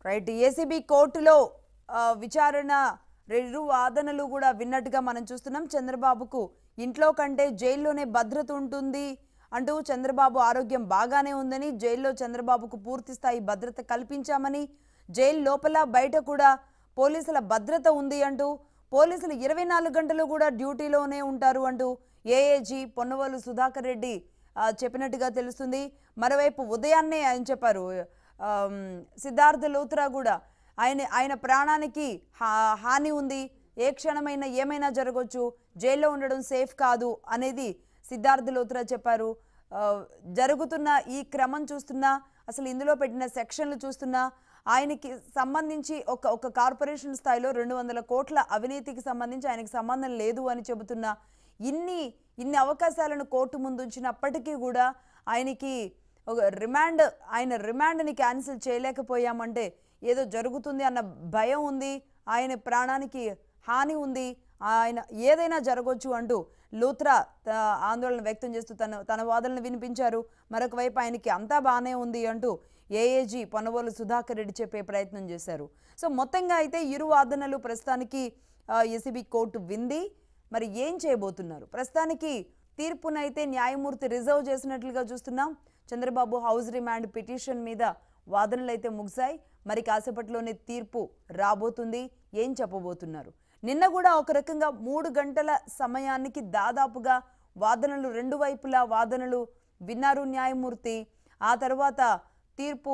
right ACB కోర్టులో ఆ, విచారణ ఇరు వాదనలు కూడా విన్నట్టుగా మనం చూస్తున్నాం చంద్రబాబుకు ఇంట్లో కంటే జైల్లోనే భద్రత ఉంటుంది అంటూ చంద్రబాబు ఆరోగ్యం బాగానే ఉందని జైల్లో చంద్రబాబుకు పూర్తి స్థాయి భద్రత కల్పించామని జైలు లోపల బయట కూడా పోలీసుల భద్రత ఉంది అంటూ పోలీసులు ఇరవై నాలుగు గంటలు కూడా డ్యూటీలోనే ఉంటారు అంటూ ఏఏజీ పొన్నవోలు సుధాకర్ రెడ్డి ఆ, చెప్పినట్టుగా తెలుస్తుంది మరోవైపు ఉదయాన్నే ఆయన చెప్పారు ఆమ్, సిద్ధార్థ లోత్రా కూడా ఆయన ఆయన ప్రాణానికి హా- హాని ఉంది ఏ క్షణమైనా ఏమైనా జరగవచ్చు జైల్లో ఉండడం సేఫ్ కాదు అనేది సిద్ధార్థ లోత్రా చెప్పారు ఆ, జరుగుతున్న ఈ క్రమం చూస్తున్నా అసలు ఇందులో పెట్టిన సెక్షన్లు చూస్తున్నా ఆయనకి సంబంధించి ఒక ఒక కార్పొరేషన్ స్థాయిలో రెండు వందల కోట్ల అవినీతికి సంబంధించి ఆయనకి సంబంధం లేదు అని చెబుతున్నా ఇన్ని ఇన్ని అవకాశాలను కోర్టు ముందు ఉంచినప్పటికీ కూడా ఆయనకి ఒక రిమాండ్ ఆయన రిమాండ్ని క్యాన్సిల్ చేయలేకపోయామంటే ఏదో జరుగుతుంది అన్న భయం ఉంది ఆయన ప్రాణానికి హాని ఉంది ఆయన ఏదైనా జరగవచ్చు అంటూ లూత్రా త- ఆందోళన వ్యక్తం చేస్తూ తన తన వాదనలు వినిపించారు మరొక వైపు ఆయనకి అంతా బాగానే ఉంది అంటూ ఏఏజీ పొన్నవోలు సుధాకర్ రెడ్డి చెప్పే ప్రయత్నం చేశారు సో మొత్తంగా అయితే ఇరు వాదనలు ప్రస్తుతానికి ఎసిబి కోర్టు వింది మరి ఏం చేయబోతున్నారు ప్రస్తుతానికి తీర్పునైతే న్యాయమూర్తి రిజర్వ్ చేసినట్లుగా చూస్తున్నాం చంద్రబాబు హౌస్ రిమాండ్ పిటిషన్ మీద వాదనలు అయితే ముగిశాయి మరి కాసేపట్లోనే తీర్పు రాబోతుంది ఏం చెప్పబోతున్నారు నిన్న కూడా ఒక రకంగా మూడు గంటల సమయానికి దాదాపుగా వాదనలు రెండు వైపులా వాదనలు విన్నారు న్యాయమూర్తి ఆ తర్వాత తీర్పు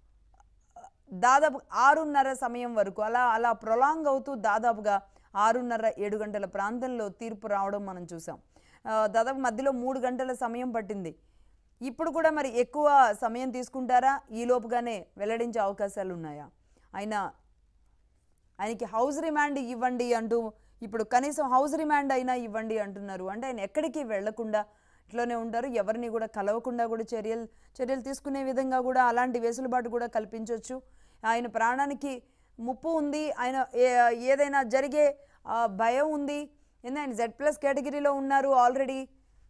దాదాపు ఆరున్నర సమయం వరకు అలా అలా ప్రొలాంగ్ అవుతూ దాదాపుగా ఆరున్నర ఏడు గంటల ప్రాంతంలో తీర్పు రావడం మనం చూసాం ఆ, దాదాపు మధ్యలో మూడు గంటల సమయం పట్టింది ఇప్పుడు కూడా మరి ఎక్కువ సమయం తీసుకుంటారా ఈ లోపుగానే వెల్లడించే అవకాశాలు ఉన్నాయా ఆయన ఆయనకి హౌస్ రిమాండ్ ఇవ్వండి అంటూ ఇప్పుడు కనీసం హౌస్ రిమాండ్ అయినా ఇవ్వండి అంటున్నారు అంటే ఆయన ఎక్కడికి వెళ్లకుండా ఇట్లోనే ఉంటారు ఎవరిని కూడా కలవకుండా కూడా చర్యలు చర్యలు తీసుకునే విధంగా కూడా అలాంటి వెసులుబాటు కూడా కల్పించవచ్చు ఆయన ప్రాణానికి ముప్పు ఉంది ఆయన ఏ- ఏదైనా జరిగే ఆ, భయం ఉంది ఎందుకంటే ఆయన జెడ్ ప్లస్ కేటగిరీలో ఉన్నారు ఆల్రెడీ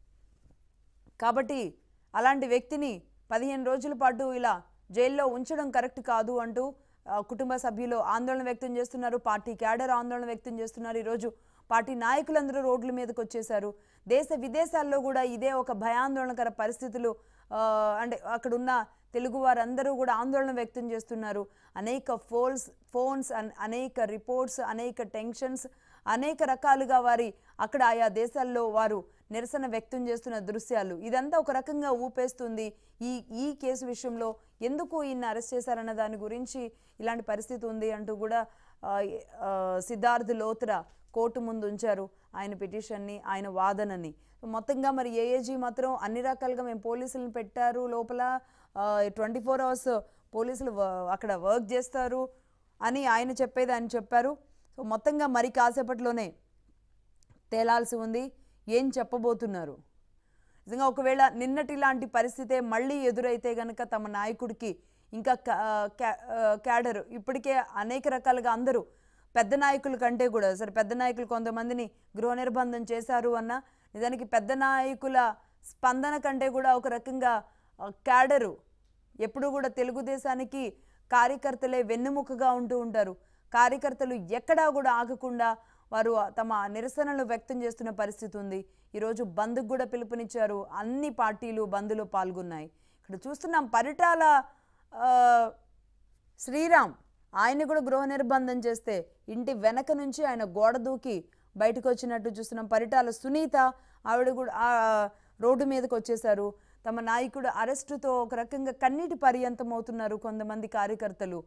కాబట్టి అలాంటి వ్యక్తిని పదిహేను రోజుల పాటు ఇలా జైల్లో ఉంచడం కరెక్ట్ కాదు అంటూ ఆ, కుటుంబ సభ్యులు ఆందోళన వ్యక్తం చేస్తున్నారు పార్టీ క్యాడర్ ఆందోళన వ్యక్తం చేస్తున్నారు ఈరోజు పార్టీ నాయకులందరూ రోడ్ల మీదకి వచ్చేశారు దేశ విదేశాల్లో కూడా ఇదే ఒక భయాందోళనకర పరిస్థితులు ఆ, అంటే అక్కడున్న తెలుగు వారందరూ కూడా ఆందోళన వ్యక్తం చేస్తున్నారు అనేక ఫోల్స్ ఫోన్స్ అన్- అనేక రిపోర్ట్స్ అనేక టెన్షన్స్ అనేక రకాలుగా వారి అక్కడ ఆయా దేశాల్లో వారు నిరసన వ్యక్తం చేస్తున్న దృశ్యాలు ఇదంతా ఒక రకంగా ఊపేస్తుంది ఈ ఈ కేసు విషయంలో ఎందుకు ఈయన అరెస్ట్ చేశారన్న దాని గురించి ఇలాంటి పరిస్థితి ఉంది అంటూ కూడా ఆ, ఆ, సిద్ధార్థ్ లోత్రా కోర్టు ముందు ఉంచారు ఆయన పిటిషన్ని ఆయన వాదనని మొత్తంగా మరి ఏఏజీ మాత్రం అన్ని రకాలుగా మేము పోలీసులను పెట్టారు లోపల ట్వంటీ ఫోర్ అవర్స్ పోలీసులు వ- అక్కడ వర్క్ చేస్తారు అని ఆయన చెప్పేది ఆయన చెప్పారు సో మొత్తంగా మరి కాసేపట్లోనే తేలాల్సి ఉంది ఏం చెప్పబోతున్నారు నిజంగా ఒకవేళ నిన్నటి లాంటి పరిస్థితే మళ్ళీ ఎదురైతే గనక తమ నాయకుడికి ఇంకా కా- క్యా- ఆ, క్యాడర్ ఇప్పటికే అనేక రకాలుగా అందరూ పెద్ద నాయకుల కంటే కూడా సరే పెద్ద నాయకులు కొంతమందిని గృహ నిర్బంధం చేశారు అన్న నిజానికి పెద్ద నాయకుల స్పందన కంటే కూడా ఒక రకంగా ఆ, క్యాడరు ఎప్పుడు కూడా తెలుగుదేశానికి కార్యకర్తలే వెన్నెముకగా ఉంటూ ఉంటారు కార్యకర్తలు ఎక్కడా కూడా ఆగకుండా వారు తమ నిరసనలు వ్యక్తం చేస్తున్న పరిస్థితి ఉంది ఈరోజు బంద్కు కూడా పిలుపునిచ్చారు అన్ని పార్టీలు బంద్లో పాల్గొన్నాయి ఇక్కడ చూస్తున్నాం పరిటాల ఆ, శ్రీరామ్ ఆయన కూడా గృహ నిర్బంధం చేస్తే ఇంటి వెనక నుంచి ఆయన గోడ దూకి బయటకు వచ్చినట్టు చూస్తున్నాం పరిటాల సునీత ఆవిడ కూడా ఆ రోడ్డు మీదకి వచ్చేశారు తమ నాయకుడు అరెస్టుతో ఒక రకంగా కన్నీటి పర్యంతం అవుతున్నారు కొంతమంది కార్యకర్తలు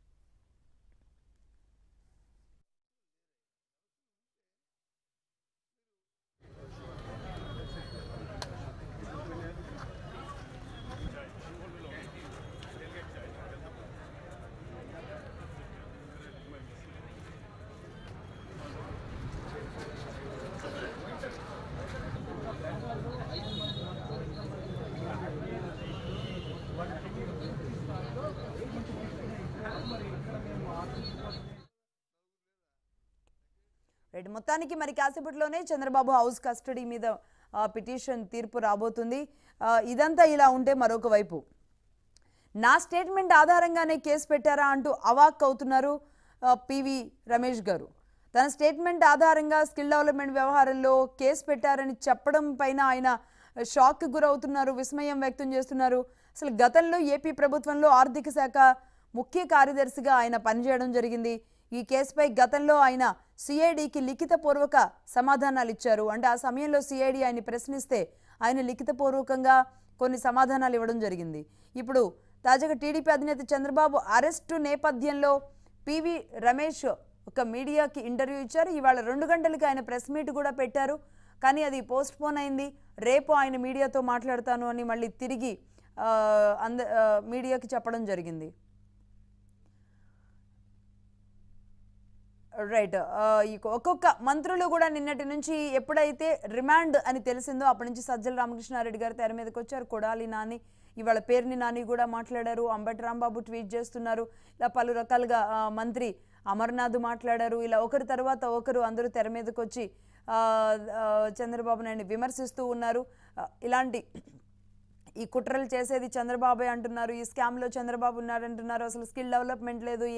రైట్ మొత్తానికి మరి కాసేపట్లోనే చంద్రబాబు హౌస్ కస్టడీ మీద ఆ, పిటిషన్ తీర్పు రాబోతుంది ఆ, ఇదంతా ఇలా ఉంటే మరొక వైపు నా స్టేట్మెంట్ ఆధారంగానే కేసు పెట్టారా అంటూ అవాక్ అవుతున్నారు ఆ, పివి రమేష్ గారు తన స్టేట్మెంట్ ఆధారంగా స్కిల్ డెవలప్మెంట్ వ్యవహారంలో కేసు పెట్టారని చెప్పడం పైన ఆయన షాక్ గురవుతున్నారు విస్మయం వ్యక్తం చేస్తున్నారు అసలు గతంలో ఏపీ ప్రభుత్వంలో ఆర్థిక శాఖ ముఖ్య కార్యదర్శిగా ఆయన పనిచేయడం జరిగింది ఈ కేసుపై గతంలో ఆయన సిఐడికి లిఖితపూర్వక సమాధానాలు ఇచ్చారు అంటే ఆ సమయంలో సిఐడి ఆయన ప్రశ్నిస్తే ఆయన లిఖితపూర్వకంగా కొన్ని సమాధానాలు ఇవ్వడం జరిగింది ఇప్పుడు తాజాగా టీడీపీ అధినేత చంద్రబాబు అరెస్టు నేపథ్యంలో పివి రమేష్ ఒక మీడియాకి ఇంటర్వ్యూ ఇచ్చారు ఇవాళ రెండు గంటలకి ఆయన ప్రెస్ మీట్ కూడా పెట్టారు కానీ అది పోస్ట్ పోన్ అయింది రేపు ఆయన మీడియాతో మాట్లాడతాను అని మళ్ళీ తిరిగి ఆ, అంద ఆ, మీడియాకి చెప్పడం జరిగింది రైట్ ఈ ఒక్కొక్క మంత్రులు కూడా నిన్నటి నుంచి ఎప్పుడైతే రిమాండ్ అని తెలిసిందో అప్పటి నుంచి సజ్జల రామకృష్ణారెడ్డి గారు తెర మీదకి వచ్చారు కొడాలి నాని ఇవాళ పేరుని నాని కూడా మాట్లాడారు అంబటి రాంబాబు ట్వీట్ చేస్తున్నారు ఇలా పలు రకాలుగా ఆ, మంత్రి అమర్నాథ్ మాట్లాడారు ఇలా ఒకరి తర్వాత ఒకరు అందరూ తెర మీదకి వచ్చి ఆ, ఆ, చంద్రబాబు నాయుడిని విమర్శిస్తూ ఉన్నారు ఆ, ఇలాంటి ఈ కుట్రలు చేసేది చంద్రబాబే అంటున్నారు ఈ స్కామ్లో చంద్రబాబు ఉన్నారంటున్నారు అసలు స్కిల్ డెవలప్మెంట్ లేదు